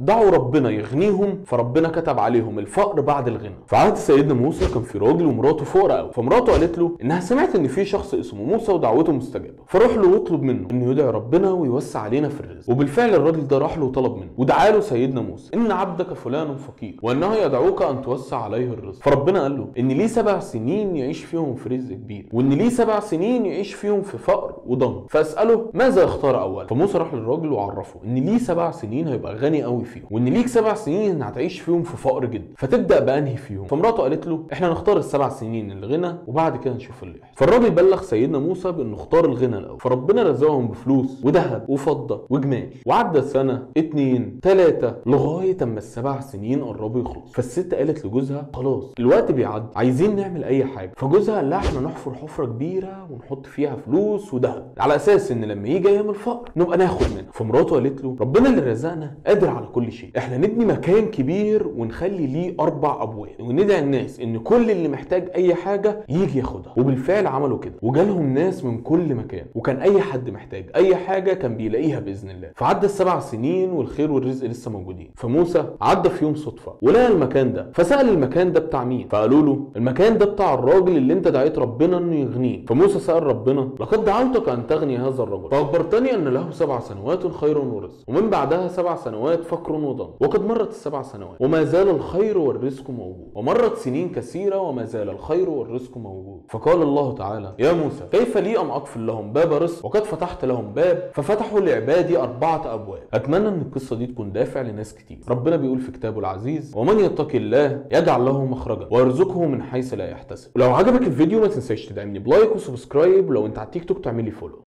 دعوا ربنا يغنيهم فربنا كتب عليهم الفقر بعد الغنى في عهد سيدنا موسى كان في راجل ومراته فقراء قوي فمراته قالت له انها سمعت ان في شخص اسمه موسى ودعوته مستجابه فروح له واطلب منه انه يدعي ربنا ويوسع علينا في الرزق وبالفعل الراجل ده راح له وطلب منه ودعا له سيدنا موسى ان عبدك فلان فقير وانه يدعوك ان توسع عليه الرزق فربنا قال له ان ليه سبع سنين يعيش فيهم في رزق كبير وان ليه سبع سنين يعيش فيهم في فقر وضنك فاساله ماذا يختار اولا فموسى راح للراجل وعرفه ان ليه سبع سنين هيبقى غني قوي فيهم وان ليك سبع سنين هتعيش فيهم في فقر جدا فتبدا بانهي فيهم فمراته قالت له احنا نختار السبع سنين الغنى وبعد كده نشوف اللي يحصل فالراجل بلغ سيدنا موسى بانه اختار الغنى الاول فربنا رزقهم بفلوس وذهب وفضه وجمال وعدى سنه اتنين تلاته لغايه اما السبع سنين قربوا يخلصوا فالست قالت لجوزها خلاص الوقت بيعدي عايزين نعمل اي حاجه فجوزها قال لها احنا نحفر حفره كبيره ونحط فيها فلوس وذهب على اساس ان لما يجي ايام الفقر نبقى ناخد منها فمراته قالت له ربنا اللي رزقنا قادر على كل شيء احنا نبني مكان كبير ونخلي ليه اربع ابواب وندعي الناس ان كل اللي محتاج اي حاجه يجي ياخدها وبالفعل عملوا كده وجالهم ناس من كل مكان وكان اي حد محتاج اي حاجه كان بيلاقيها باذن الله فعدى السبع سنين والخير والرزق لسه موجودين فموسى عدى في يوم صدفه ولقى المكان ده فسال المكان ده بتاع مين فقالوا له المكان ده بتاع الراجل اللي انت دعيت ربنا انه يغنيه فموسى سال ربنا لقد دعوتك ان تغني هذا الرجل فاخبرتني ان له سبع سنوات خير ورزق ومن بعدها سبع سنوات فقر وضن وقد مرت السبع سنوات وما زال الخير والرزق موجود ومرت سنين كثيره وما زال الخير والرزق موجود فقال الله تعالى يا موسى كيف لي ام اقفل لهم باب رزق وقد فتحت لهم باب ففتحوا لعبادي اربعه ابواب اتمنى ان القصه دي تكون دافع لناس كتير ربنا بيقول في كتابه العزيز ومن يتقي الله يجعل له مخرجا ويرزقه من حيث لا يحتسب ولو عجبك الفيديو ما تنساش تدعمني بلايك وسبسكرايب ولو انت على التيك توك تعمل لي فولو